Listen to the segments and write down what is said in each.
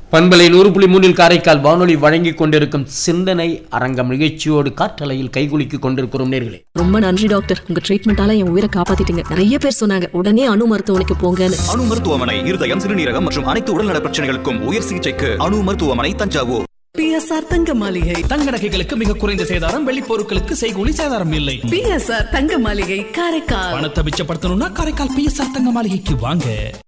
பண்பலை நூறு புள்ளி மூன்றில் காரைக்கால் வானொலி வழங்கிக் கொண்டிருக்கும் சிந்தனை அரங்கம் நிகழ்ச்சியோடு காற்றலையில் கைகுலுக்கிக் கொண்டிருக்கிறோம் நேர்களே ரொம்ப நன்றி டாக்டர் உங்க ட்ரீட்மெண்டால என் உயிரை காப்பாத்திட்டீங்க நிறைய பேர் சொன்னாங்க உடனே அணு மருத்துவமனைக்கு போங்கன்னு அணு மருத்துவமனை இருதயம் சிறுநீரகம் மற்றும் அனைத்து உடல்நல பிரச்சனைகளுக்கும் உயர் சிகிச்சைக்கு அணு மருத்துவமனை தஞ்சாவூர் பிஎஸ்ஆர் தங்க மாளிகை தங்க நகைகளுக்கு மிக குறைந்த சேதாரம் வெள்ளி பொருட்களுக்கு செய்கூலி சேதாரம் இல்லை பிஎஸ்ஆர் தங்க மாளிகை காரைக்கால் பணத்தை மிச்சப்படுத்தணும்னா காரைக்கால் பிஎஸ்ஆர் தங்க மாளிகைக்கு வாங்க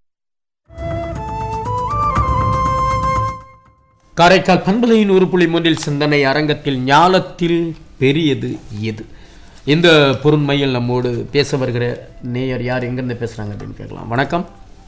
காரைக்கால் பண்பலையின் நூறு புள்ளி மூன்றில் சிந்தனை அரங்கத்தில் ஞாலத்தில் பெரியது எது இந்த பொருண்மையில் நம்மோடு பேச வருகிற நேயர் யார் எங்கிருந்து பேசுறாங்க அப்படின்னு கேட்கலாம் வணக்கம்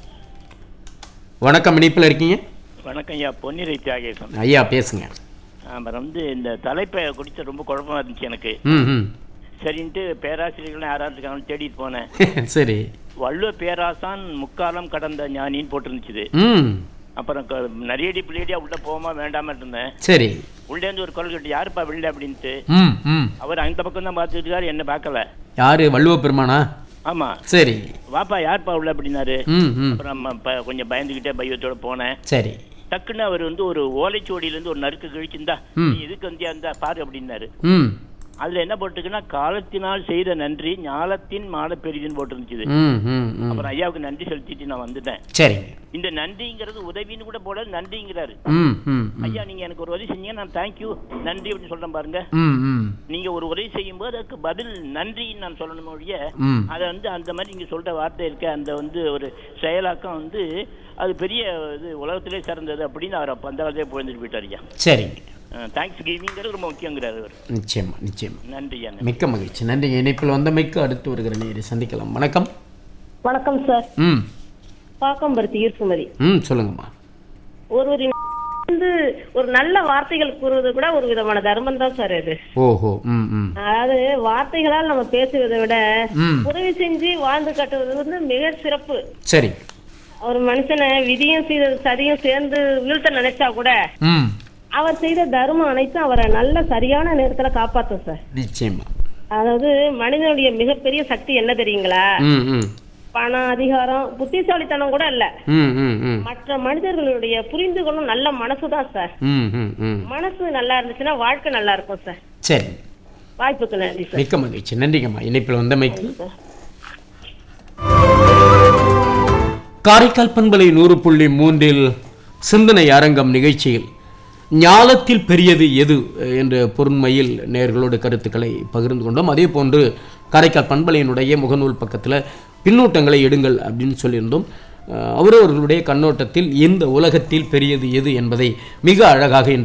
வணக்கம் இணைப்பில் இருக்கீங்க வணக்கம் ஐயா பொன்னிறை தியாகேசன் ஐயா பேசுங்க அப்புறம் வந்து இந்த தலைப்பை குறித்து ரொம்ப குழப்பமா இருந்துச்சு எனக்கு ம் ம் சரின்ட்டு பேராசிரியர்கள் யாராவது இருக்காங்கன்னு தேடிட்டு போனேன் சரி வள்ளுவ பேராசான் முக்காலம் கடந்த ஞானின்னு போட்டிருந்துச்சு ம் அப்புறம் க- நரியடி பிள்ளையடியா உள்ள போகாம வேண்டாம இருந்தேன் சரி உள்ளே இருந்து ஒரு குரல் கேட்டு யாருப்பா வெளில அப்படின்ட்டு ம் ம் அவர் அந்த பக்கம் தான் பார்த்துட்டு இருக்காரு என்ன பார்க்கல யாரு வள்ளுவ பெருமானா ஆமா சரி வாப்பா யாருப்பா உள்ள அப்படின்னாரு ம் ம் அப்புறம் நம்ம ப- கொஞ்சம் பயந்துகிட்டே பையத்தோட போனேன் சரி டக்குன்னு அவர் வந்து ஒரு ஓலைச்சுவடியில இருந்து ஒரு நறுக்கு கழிச்சிருந்தா ம். நீ எதுக்கு வந்தியா இருந்தா பாரு அப்படின்னாரு ம் அதுல என்ன போட்டுருக்குன்னா காலத்தினால் செய்த நன்றி ஞாலத்தின் மாட பெரிதுன்னு போட்டுருந்துச்சு ம் ம் ம் அப்புறம் ஐயாவுக்கு நன்றி செலுத்திட்டு நான் வந்துட்டேன் சரி இந்த நன்றிங்கிறது உதவின்னு கூட போட நன்றிங்கிறாரு ம் ம் ம் ஐயா நீங்க எனக்கு ஒரு உதவி செஞ்சீங்க நான் தேங்க்யூ நன்றி அப்படின்னு சொல்றேன் பாருங்க ம் ம் நீங்க ஒரு உதவி செய்யும் போது அதுக்கு பதில் நன்றின்னு நான் சொல்லணும் ஒழிய ம் அதை வந்து அந்த மாதிரி நீங்க சொல்ற வார்த்தை இருக்க அந்த வந்து ஒரு செயலாக்கம் வந்து அது பெரிய இது உலகத்திலே சிறந்தது அப்படின்னு அவர் அப்ப அந்த காலத்திலே போயிருந்துட்டு போயிட்டார் ஐயா சரிங்க தேங்க்ஸ் கிவிங்கிறது ரொம்ப முக்கியங்கிறாரு அவர் நிச்சயமா நிச்சயமா நன்றி ஐயா மிக்க மகிழ்ச்சி நன்றி இணைப்பில் வந்தமைக்கு அடுத்து வருகிற நேரை சந்திக்கலாம் வணக்கம் வணக்கம் சார் ம் பாக்கம்பருத்தி ஈர்ப்புமதி ம் சொல்லுங்கம்மா ஒருவரின் வந்து ஒரு நல்ல வார்த்தைகள் கூறுவது கூட ஒரு விதமான தர்மம் தான் சார் இது ஓஹோ ம் ம் அதாவது வார்த்தைகளால் நம்ம பேசுவதை விட ம். உதவி செஞ்சு வாழ்ந்து காட்டுவது வந்து மிக சிறப்பு சரி ஒரு மனுஷனை விதியும் செய்த சதியும் சேர்ந்து வீழ்த்த நினைச்சா கூட ம் அவர் செய்த தர்மம் அனைத்தும் அவரை நல்ல சரியான நேரத்துல காப்பாத்தும் சார் நிச்சயமா அதாவது மனிதனுடைய மிகப்பெரிய சக்தி என்ன தெரியுங்களா ம் ம் பணம் அதிகாரம் புத்திசாலித்தனம் கூட இல்ல ம் ம் ம் மற்ற மனிதர்களுடைய புரிந்து கொள்ளும் நல்ல மனசுதான் சார் ம் ம் ம் மனசு நல்லா இருந்துச்சுன்னா வாழ்க்கை நல்லா இருக்கும் சார் சரி வாய்ப்புக்கு நன்றி சார் மிக்க மகிழ்ச்சி நன்றிங்கம்மா இணைப்பில் வந்தமைக்கு காரைக்கால் பண்பலை நூறு புள்ளி மூன்றில் சிந்தனை அரங்கம் நிகழ்ச்சியில் ஞாலத்தில் பெரியது எது என்ற பொருண்மையில் நேர்களோடு கருத்துக்களை பகிர்ந்து கொண்டோம் அதே போன்று காரைக்கால் பண்பலையினுடைய முகநூல் பக்கத்தில் பின்னூட்டங்களை எடுங்கள் அப்படின்னு சொல்லியிருந்தோம் அஹ் அவரவர்களுடைய கண்ணோட்டத்தில் இந்த உலகத்தில் பெரியது எது என்பதை மிக அழகாக இன்று